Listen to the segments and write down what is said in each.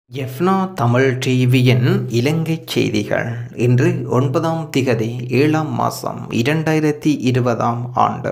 எஃப்னா தமிழ் டிவியின் இலங்கைச் செய்திகள் இன்று ஒன்பதாம் திகதி ஏழாம் மாதம் இரண்டாயிரத்தி இருபதாம் ஆண்டு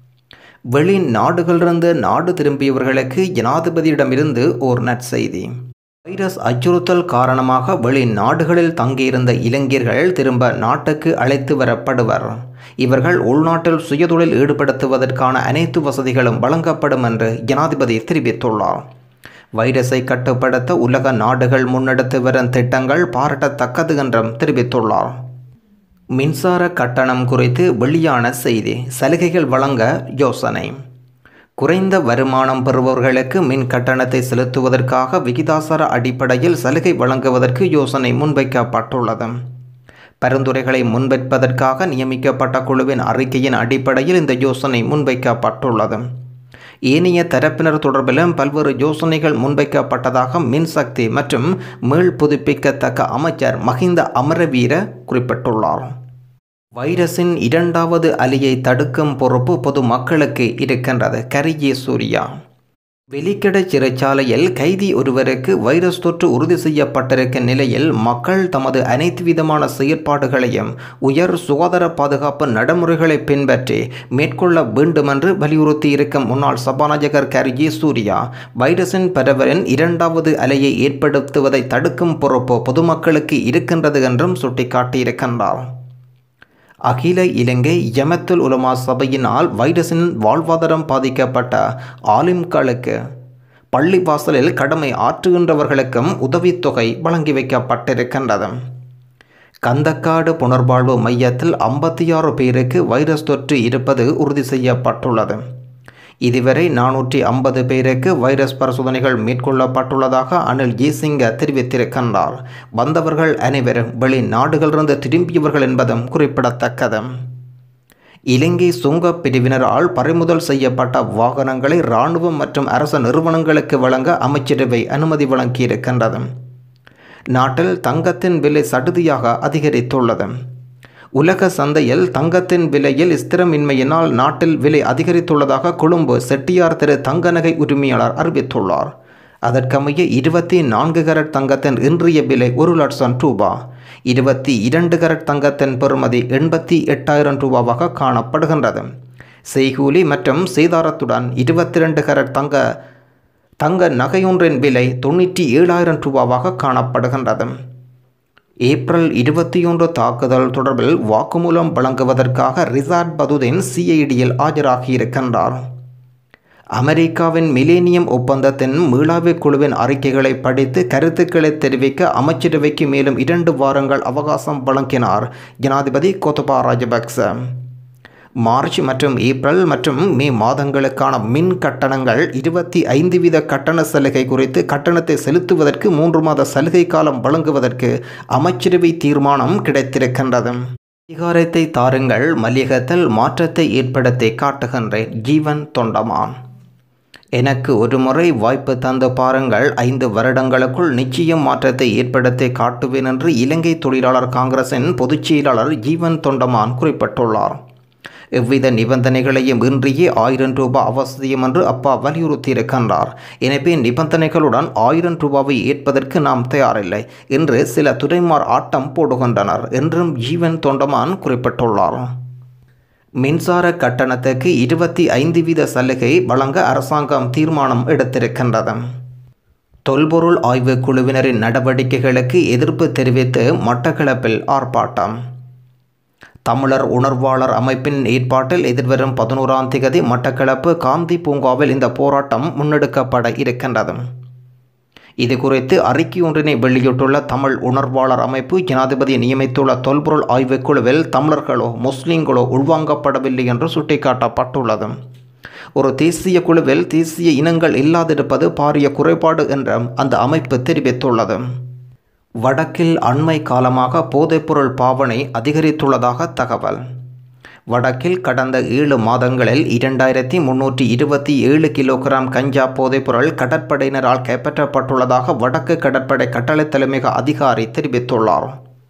வெளிநாடுகளிலிருந்து நாடு திரும்பியவர்களுக்கு ஜனாதிபதியிடமிருந்து ஓர் நற்செய்தி வைரஸ் அச்சுறுத்தல் காரணமாக வெளிநாடுகளில் தங்கியிருந்த இளைஞர்கள் திரும்ப நாட்டுக்கு அழைத்து வரப்படுவர் இவர்கள் உள்நாட்டில் சுயதொழில் ஈடுபடுத்துவதற்கான அனைத்து வசதிகளும் வழங்கப்படும் என்று ஜனாதிபதி தெரிவித்துள்ளார் வைரஸை கட்டுப்படுத்த உலக நாடுகள் முன்னெடுத்து வரும் திட்டங்கள் பாராட்டத்தக்கது என்றும் தெரிவித்துள்ளார் மின்சார கட்டணம் குறித்து வெளியான செய்தி சலுகைகள் வழங்க யோசனை குறைந்த வருமானம் பெறுபவர்களுக்கு மின் கட்டணத்தை செலுத்துவதற்காக விகிதாசார அடிப்படையில் சலுகை வழங்குவதற்கு யோசனை முன்வைக்கப்பட்டுள்ளது பரிந்துரைகளை முன்வைப்பதற்காக நியமிக்கப்பட்ட குழுவின் அறிக்கையின் அடிப்படையில் இந்த யோசனை முன்வைக்கப்பட்டுள்ளது ஏனைய தரப்பினர் தொடர்பிலும் பல்வேறு யோசனைகள் முன்வைக்கப்பட்டதாக மின்சக்தி மற்றும் மீள் புதுப்பிக்கத்தக்க அமைச்சர் மஹிந்த அமரவீர குறிப்பிட்டுள்ளார் வைரஸின் இரண்டாவது அலையை தடுக்கும் பொறுப்பு பொதுமக்களுக்கு இருக்கின்றது கரியே சூர்யா வெலிக்கட சிறைச்சாலையில் கைதி ஒருவருக்கு வைரஸ் தொற்று உறுதி செய்யப்பட்டிருக்கும் நிலையில் மக்கள் தமது அனைத்து விதமான செயற்பாடுகளையும் உயர் சுகாதார பாதுகாப்பு நடைமுறைகளை பின்பற்றி மேற்கொள்ள வேண்டுமென்று வலியுறுத்தியிருக்கும் முன்னாள் சபாநாயகர் கரிஜி சூர்யா வைரஸின் பரவலின் இரண்டாவது அலையை ஏற்படுத்துவதை தடுக்கும் பொறுப்பு பொதுமக்களுக்கு இருக்கின்றது என்றும் சுட்டிக்காட்டியிருக்கின்றார் அகில இலங்கை யமத்துல் உலமா சபையினால் வைரஸின் வாழ்வாதாரம் பாதிக்கப்பட்ட ஆலிம்களுக்கு பள்ளிவாசலில் கடமை ஆற்றுகின்றவர்களுக்கும் உதவித்தொகை வழங்கி வைக்கப்பட்டிருக்கின்றது கந்தக்காடு புனர்வாழ்வு மையத்தில் ஐம்பத்தி ஆறு பேருக்கு வைரஸ் தொற்று இருப்பது உறுதி செய்யப்பட்டுள்ளது இதுவரை நானூற்றி ஐம்பது பேருக்கு வைரஸ் பரிசோதனைகள் மேற்கொள்ளப்பட்டுள்ளதாக அனில் ஜெய்சிங்க தெரிவித்திருக்கின்றார் வந்தவர்கள் அனைவரும் வெளிநாடுகளிலிருந்து திரும்பியவர்கள் என்பதும் குறிப்பிடத்தக்கது இலங்கை சுங்க பிரிவினரால் பறிமுதல் செய்யப்பட்ட வாகனங்களை இராணுவம் மற்றும் அரசு நிறுவனங்களுக்கு வழங்க அமைச்சரவை அனுமதி வழங்கியிருக்கின்றது நாட்டில் தங்கத்தின் விலை சடுதியாக அதிகரித்துள்ளது உலக சந்தையில் தங்கத்தின் விலையில் ஸ்திரமின்மையினால் நாட்டில் விலை அதிகரித்துள்ளதாக கொழும்பு செட்டியார் திரு தங்கநகை உரிமையாளர் அறிவித்துள்ளார் அதற்கமைய இருபத்தி நான்கு கரட் தங்கத்தின் இன்றைய விலை ஒரு லட்சம் ரூபா இருபத்தி இரண்டு கரட் தங்கத்தின் பெறுமதி எண்பத்தி எட்டாயிரம் ரூபாவாக காணப்படுகின்றது செய்கூலி மற்றும் சேதாரத்துடன் இருபத்தி ரெண்டு கரட் தங்க தங்க நகையொன்றின் விலை தொண்ணூற்றி ஏழாயிரம் ரூபாவாக காணப்படுகின்றது ஏப்ரல் இருபத்தி ஒன்று தாக்குதல் தொடர்பில் வாக்குமூலம் வழங்குவதற்காக ரிசார்ட் பதுதீன் சிஐடியில் ஆஜராகியிருக்கின்றார் அமெரிக்காவின் மிலேனியம் ஒப்பந்தத்தின் மீளாய்வு குழுவின் அறிக்கைகளை படித்து கருத்துக்களை தெரிவிக்க அமைச்சரவைக்கு மேலும் இரண்டு வாரங்கள் அவகாசம் வழங்கினார் ஜனாதிபதி கோத்தபா ராஜபக்ச மார்ச் மற்றும் ஏப்ரல் மற்றும் மே மாதங்களுக்கான மின் கட்டணங்கள் இருபத்தி ஐந்து வீத கட்டண சலுகை குறித்து கட்டணத்தை செலுத்துவதற்கு மூன்று மாத சலுகை காலம் வழங்குவதற்கு அமைச்சரவை தீர்மானம் கிடைத்திருக்கின்றது அதிகாரத்தை தாருங்கள் மல்லிகத்தில் மாற்றத்தை ஏற்படுத்தி காட்டுகின்றேன் ஜீவன் தொண்டமான் எனக்கு ஒரு முறை வாய்ப்பு தந்து பாருங்கள் ஐந்து வருடங்களுக்குள் நிச்சயம் மாற்றத்தை ஏற்படுத்தி காட்டுவேன் என்று இலங்கை தொழிலாளர் காங்கிரசின் பொதுச் செயலாளர் ஜீவன் தொண்டமான் குறிப்பிட்டுள்ளார் எவ்வித நிபந்தனைகளையும் இன்றியே ஆயிரம் ரூபாய் அவசியம் என்று அப்பா வலியுறுத்தியிருக்கின்றார் எனவே நிபந்தனைகளுடன் ஆயிரம் ரூபாவை ஏற்பதற்கு நாம் தயாரில்லை என்று சில துறைமார் ஆட்டம் போடுகின்றனர் என்றும் ஜீவன் தொண்டமான் குறிப்பிட்டுள்ளார் மின்சார கட்டணத்துக்கு இருபத்தி ஐந்து வீத சலுகை வழங்க அரசாங்கம் தீர்மானம் எடுத்திருக்கின்றது தொல்பொருள் ஆய்வு குழுவினரின் நடவடிக்கைகளுக்கு எதிர்ப்பு தெரிவித்து மட்டக்களப்பில் ஆர்ப்பாட்டம் தமிழர் உணர்வாளர் அமைப்பின் ஏற்பாட்டில் எதிர்வரும் பதினோராம் திகதி மட்டக்களப்பு காந்தி பூங்காவில் இந்த போராட்டம் முன்னெடுக்கப்பட இருக்கின்றது இது குறித்து அறிக்கை ஒன்றினை வெளியிட்டுள்ள தமிழ் உணர்வாளர் அமைப்பு ஜனாதிபதி நியமித்துள்ள தொல்பொருள் ஆய்வுக்குழுவில் தமிழர்களோ முஸ்லிம்களோ உள்வாங்கப்படவில்லை என்று சுட்டிக்காட்டப்பட்டுள்ளது ஒரு தேசிய குழுவில் தேசிய இனங்கள் இல்லாதிருப்பது பாரிய குறைபாடு என்றும் அந்த அமைப்பு தெரிவித்துள்ளது வடக்கில் அண்மை காலமாக போதைப்பொருள் பாவனை அதிகரித்துள்ளதாக தகவல் வடக்கில் கடந்த ஏழு மாதங்களில் இரண்டாயிரத்தி முன்னூற்றி இருபத்தி ஏழு கிலோகிராம் கஞ்சா போதைப்பொருள் கடற்படையினரால் கைப்பற்றப்பட்டுள்ளதாக வடக்கு கடற்படை கட்டளை தலைமையக அதிகாரி தெரிவித்துள்ளார்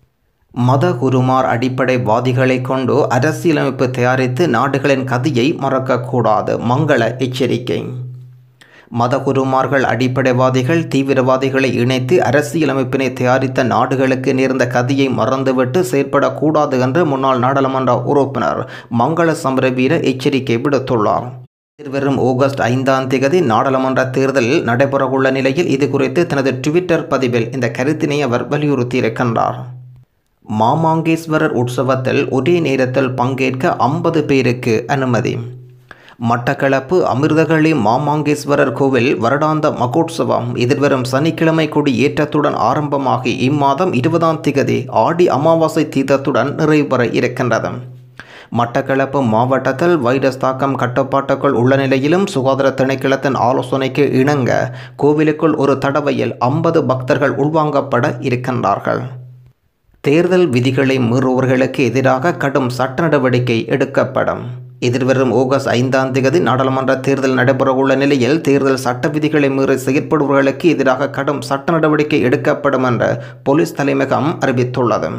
மத குருமார் அடிப்படைவாதிகளை கொண்டு அரசியலமைப்பு தயாரித்து நாடுகளின் கதியை மறக்கக்கூடாது மங்கள எச்சரிக்கை மதகுருமார்கள் அடிப்படைவாதிகள் தீவிரவாதிகளை இணைத்து அரசியலமைப்பினை தயாரித்த நாடுகளுக்கு நேர்ந்த கதியை மறந்துவிட்டு செயற்படக்கூடாது என்று முன்னாள் நாடாளுமன்ற உறுப்பினர் மங்கள சமரவீர எச்சரிக்கை விடுத்துள்ளார் எதிர்வரும் ஆகஸ்ட் ஐந்தாம் தேதி நாடாளுமன்ற தேர்தல் நடைபெறவுள்ள நிலையில் இது குறித்து தனது ட்விட்டர் பதிவில் இந்த கருத்தினை அவர் வலியுறுத்தியிருக்கின்றார் மாமாங்கேஸ்வரர் உற்சவத்தில் ஒரே நேரத்தில் பங்கேற்க ஐம்பது பேருக்கு அனுமதி மட்டக்களப்பு அமிர்தகளி மாமாங்கேஸ்வரர் கோவில் வருடாந்த மகோத்சவம் எதிர்வரும் சனிக்கிழமை கொடி ஏற்றத்துடன் ஆரம்பமாகி இம்மாதம் இருபதாம் திகதி ஆடி அமாவாசை தீர்த்தத்துடன் நிறைவுபெற இருக்கின்றது மட்டக்களப்பு மாவட்டத்தில் வைரஸ் தாக்கம் கட்டுப்பாட்டுக்குள் உள்ள நிலையிலும் சுகாதார திணைக்களத்தின் ஆலோசனைக்கு இணங்க கோவிலுக்குள் ஒரு தடவையில் ஐம்பது பக்தர்கள் உள்வாங்கப்பட இருக்கின்றார்கள் தேர்தல் விதிகளை மீறுபவர்களுக்கு எதிராக கடும் சட்ட நடவடிக்கை எடுக்கப்படும் எதிர்வரும் ஆகஸ்ட் ஐந்தாம் தேதி நாடாளுமன்ற தேர்தல் நடைபெறவுள்ள நிலையில் தேர்தல் சட்ட விதிகளை மீறி செயற்படுபவர்களுக்கு எதிராக கடும் சட்ட நடவடிக்கை எடுக்கப்படும் என்று போலீஸ் தலைமையகம் அறிவித்துள்ளது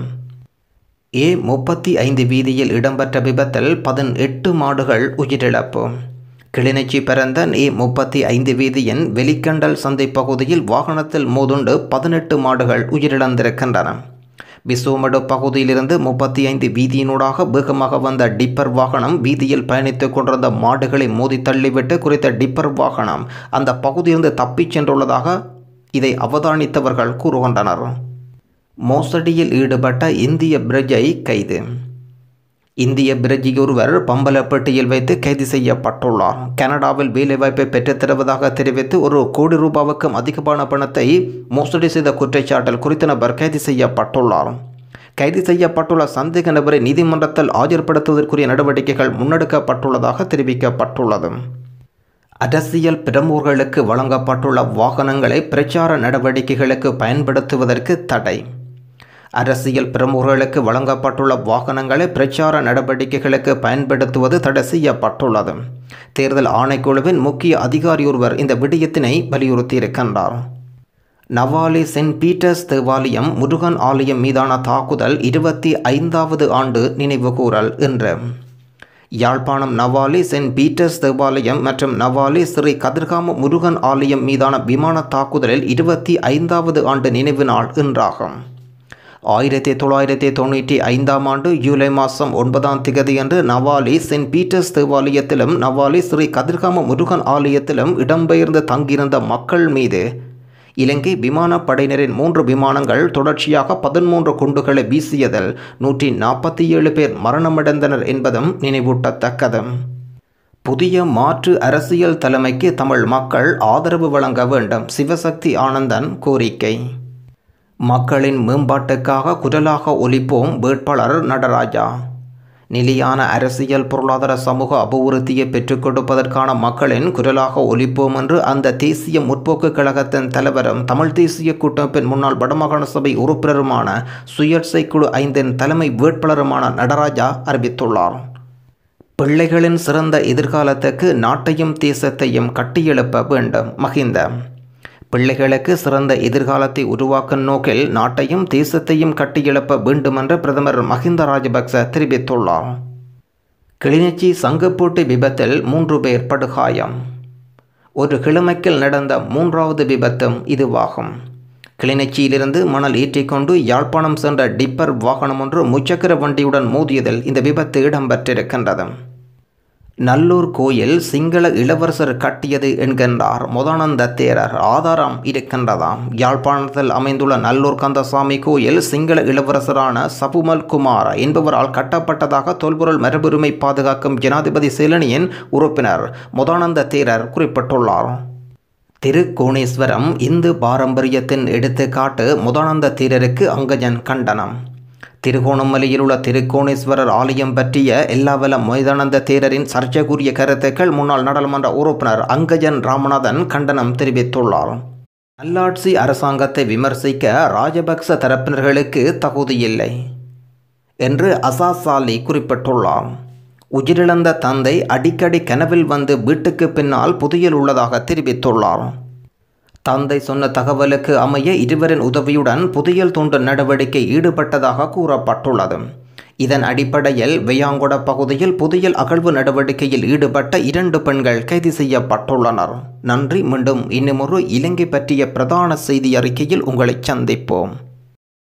ஏ முப்பத்தி ஐந்து வீதியில் இடம்பெற்ற விபத்தில் பதினெட்டு மாடுகள் உயிரிழப்பு கிளிநொச்சி பிறந்தன் ஏ முப்பத்தி ஐந்து வீதியின் வெலிக்கண்டல் சந்தை பகுதியில் வாகனத்தில் மோதுண்டு பதினெட்டு மாடுகள் உயிரிழந்திருக்கின்றன பிசோமடு பகுதியிலிருந்து முப்பத்தி ஐந்து வீதியினூடாக வேகமாக வந்த டிப்பர் வாகனம் வீதியில் பயணித்துக் கொண்டிருந்த மாடுகளை மோதி தள்ளிவிட்டு குறித்த டிப்பர் வாகனம் அந்த பகுதியிலிருந்து தப்பிச் சென்றுள்ளதாக இதை அவதானித்தவர்கள் கூறுகின்றனர் மோசடியில் ஈடுபட்ட இந்திய பிரஜை கைது இந்திய பிரஜி ஒருவர் பம்பலப்பட்டியில் வைத்து கைது செய்யப்பட்டுள்ளார் கனடாவில் வேலைவாய்ப்பை பெற்றுத் தருவதாக தெரிவித்து ஒரு கோடி ரூபாவுக்கும் அதிகமான பணத்தை மோசடி செய்த குற்றச்சாட்டில் குறித்த நபர் கைது செய்யப்பட்டுள்ளார் கைது செய்யப்பட்டுள்ள சந்தேக நபரை நீதிமன்றத்தில் ஆஜர்படுத்துவதற்குரிய நடவடிக்கைகள் முன்னெடுக்கப்பட்டுள்ளதாக தெரிவிக்கப்பட்டுள்ளது அரசியல் பிரமுகர்களுக்கு வழங்கப்பட்டுள்ள வாகனங்களை பிரச்சார நடவடிக்கைகளுக்கு பயன்படுத்துவதற்கு தடை அரசியல் பிரமுகர்களுக்கு வழங்கப்பட்டுள்ள வாகனங்களை பிரச்சார நடவடிக்கைகளுக்கு பயன்படுத்துவது தடை செய்யப்பட்டுள்ளது தேர்தல் ஆணைக்குழுவின் முக்கிய அதிகாரி ஒருவர் இந்த விடயத்தினை வலியுறுத்தியிருக்கின்றார் நவாலி சென்ட் பீட்டர்ஸ் தேவாலயம் முருகன் ஆலயம் மீதான தாக்குதல் இருபத்தி ஐந்தாவது ஆண்டு நினைவுகூரல் என்று யாழ்ப்பாணம் நவாலி சென்ட் பீட்டர்ஸ் தேவாலயம் மற்றும் நவாலி ஸ்ரீ கதிர்காம முருகன் ஆலயம் மீதான விமான தாக்குதலில் இருபத்தி ஐந்தாவது ஆண்டு நினைவு நாள் இன்றாகும் ஆயிரத்தி தொள்ளாயிரத்தி தொண்ணூற்றி ஐந்தாம் ஆண்டு ஜூலை மாதம் ஒன்பதாம் திகதியன்று நவாலி சென்ட் பீட்டர்ஸ் தேவாலயத்திலும் நவாலி ஸ்ரீ கதிர்காம முருகன் ஆலயத்திலும் இடம்பெயர்ந்து தங்கியிருந்த மக்கள் மீது இலங்கை விமானப்படையினரின் மூன்று விமானங்கள் தொடர்ச்சியாக பதிமூன்று குண்டுகளை வீசியதில் நூற்றி நாற்பத்தி ஏழு பேர் மரணமடைந்தனர் என்பதும் நினைவூட்டத்தக்கது புதிய மாற்று அரசியல் தலைமைக்கு தமிழ் மக்கள் ஆதரவு வழங்க வேண்டும் சிவசக்தி ஆனந்தன் கோரிக்கை மக்களின் மேம்பாட்டுக்காக குரலாக ஒலிப்போம் வேட்பாளர் நடராஜா நிலையான அரசியல் பொருளாதார சமூக அபிவிருத்தியை பெற்றுக் கொடுப்பதற்கான மக்களின் குரலாக ஒலிப்போம் என்று அந்த தேசிய முற்போக்கு கழகத்தின் தலைவரும் தமிழ் தேசிய கூட்டமைப்பின் முன்னாள் வடமாகாண சபை உறுப்பினருமான சுயேட்சை குழு ஐந்தின் தலைமை வேட்பாளருமான நடராஜா அறிவித்துள்ளார் பிள்ளைகளின் சிறந்த எதிர்காலத்துக்கு நாட்டையும் தேசத்தையும் கட்டியெழுப்ப வேண்டும் மகிந்த பிள்ளைகளுக்கு சிறந்த எதிர்காலத்தை உருவாக்கும் நோக்கில் நாட்டையும் தேசத்தையும் கட்டியெழுப்ப வேண்டுமென்று பிரதமர் மஹிந்த ராஜபக்ச தெரிவித்துள்ளார் கிளிநொச்சி சங்கப்பூட்டு விபத்தில் மூன்று பேர் படுகாயம் ஒரு கிழமைக்கில் நடந்த மூன்றாவது விபத்தும் இதுவாகும் கிளிநொச்சியிலிருந்து மணல் ஏற்றிக்கொண்டு யாழ்ப்பாணம் சென்ற டிப்பர் வாகனம் ஒன்று முச்சக்கர வண்டியுடன் மோதியதில் இந்த விபத்து இடம்பெற்றிருக்கின்றது நல்லூர் கோயில் சிங்கள இளவரசர் கட்டியது என்கின்றார் முதானந்த தேரர் ஆதாரம் இருக்கின்றதாம் யாழ்ப்பாணத்தில் அமைந்துள்ள நல்லூர் கந்தசாமி கோயில் சிங்கள இளவரசரான சபுமல் குமார் என்பவரால் கட்டப்பட்டதாக தொல்பொருள் மரபுரிமை பாதுகாக்கும் ஜனாதிபதி சேலனியின் உறுப்பினர் முதானந்த தேரர் குறிப்பிட்டுள்ளார் திருக்கோணேஸ்வரம் இந்து பாரம்பரியத்தின் எடுத்துக்காட்டு முதானந்த தேரருக்கு அங்கஜன் கண்டனம் திருகோணமலையில் உள்ள திருக்கோணேஸ்வரர் ஆலயம் பற்றிய எல்லாவல மொய்தானந்த தேரரின் சர்ச்சைக்குரிய கருத்துக்கள் முன்னாள் நாடாளுமன்ற உறுப்பினர் அங்கஜன் ராமநாதன் கண்டனம் தெரிவித்துள்ளார் நல்லாட்சி அரசாங்கத்தை விமர்சிக்க ராஜபக்ச தரப்பினர்களுக்கு தகுதியில்லை என்று அசாசாலி குறிப்பிட்டுள்ளார் உயிரிழந்த தந்தை அடிக்கடி கனவில் வந்து வீட்டுக்கு பின்னால் புதையல் உள்ளதாக தெரிவித்துள்ளார் தந்தை சொன்ன தகவலுக்கு அமைய இருவரின் உதவியுடன் புதையல் தூண்டும் நடவடிக்கை ஈடுபட்டதாக கூறப்பட்டுள்ளது இதன் அடிப்படையில் வெயாங்கொட பகுதியில் புதையல் அகழ்வு நடவடிக்கையில் ஈடுபட்ட இரண்டு பெண்கள் கைது செய்யப்பட்டுள்ளனர் நன்றி மீண்டும் இன்னுமொரு இலங்கை பற்றிய பிரதான செய்தி அறிக்கையில் உங்களை சந்திப்போம்